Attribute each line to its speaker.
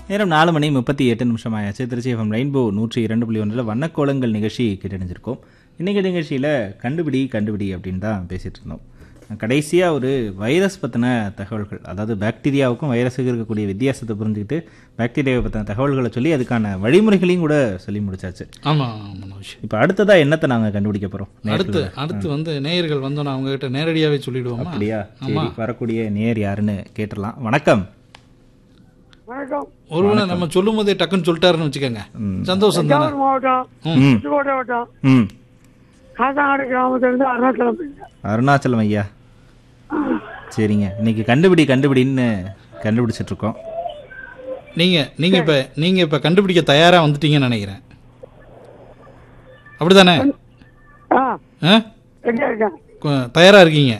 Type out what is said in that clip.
Speaker 1: நேரம் நாலு மணி முப்பத்தி எட்டு நிமிஷம் ஆயாச்சு திருச்சி எஃப்எம் ரெயின்போ நூற்றி இரண்டு புள்ளி ஒன்றில் வண்ணக்கோலங்கள் நிகழ்ச்சி கேட்டணிஞ்சிருக்கோம் இன்றைக்கி நிகழ்ச்சியில் கண்டுபிடி கண்டுபிடி அப்படின்னு தான் பேசிகிட்டு இருந்தோம் கடைசியாக ஒரு வைரஸ் பற்றின தகவல்கள் அதாவது பாக்டீரியாவுக்கும் வைரஸுக்கு இருக்கக்கூடிய வித்தியாசத்தை புரிஞ்சுக்கிட்டு பாக்டீரியாவை பற்றின தகவல்களை சொல்லி அதுக்கான வழிமுறைகளையும் கூட சொல்லி முடிச்சாச்சு
Speaker 2: ஆமா மனோஜ்
Speaker 1: இப்போ அடுத்ததாக என்னத்தை நாங்கள் கண்டுபிடிக்க போகிறோம்
Speaker 2: அடுத்து அடுத்து வந்து நேயர்கள் வந்தோன்னா அவங்க கிட்ட நேரடியாவே சொல்லிடுவோமா
Speaker 1: அப்படியா சரி வரக்கூடிய நேர் யாருன்னு கேட்டுடலாம் வணக்கம்
Speaker 3: வணக்கம்
Speaker 2: ஒருவேளை நம்ம சொல்லும் போதே டக்குன்னு சொல்லிட்டாருன்னு வச்சுக்கோங்க சந்தோஷம் தானே
Speaker 3: தஞ்சாவூர் மாவட்டம்
Speaker 1: ம்
Speaker 3: புதுக்கோட்டை வட்டம்
Speaker 1: ம்
Speaker 3: காத்தாங்காடு கிராமத்திலிருந்து அருணாச்சலம் பேசுறேன்.
Speaker 1: அருணாச்சலம் ஐயா சரிங்க இன்னைக்கு கண்டுபிடி கண்டுபிடின்னு கண்டுபிடிச்சிட்டு இருக்கோம்
Speaker 2: நீங்க நீங்க இப்ப நீங்க இப்ப கண்டுபிடிக்க தயாரா வந்துட்டீங்கன்னு நினைக்கிறேன் அப்படிதானே
Speaker 3: ஆ
Speaker 2: ஆ?
Speaker 3: ரெடியா இருக்கேன்
Speaker 2: கொ- தயாரா இருக்கீங்க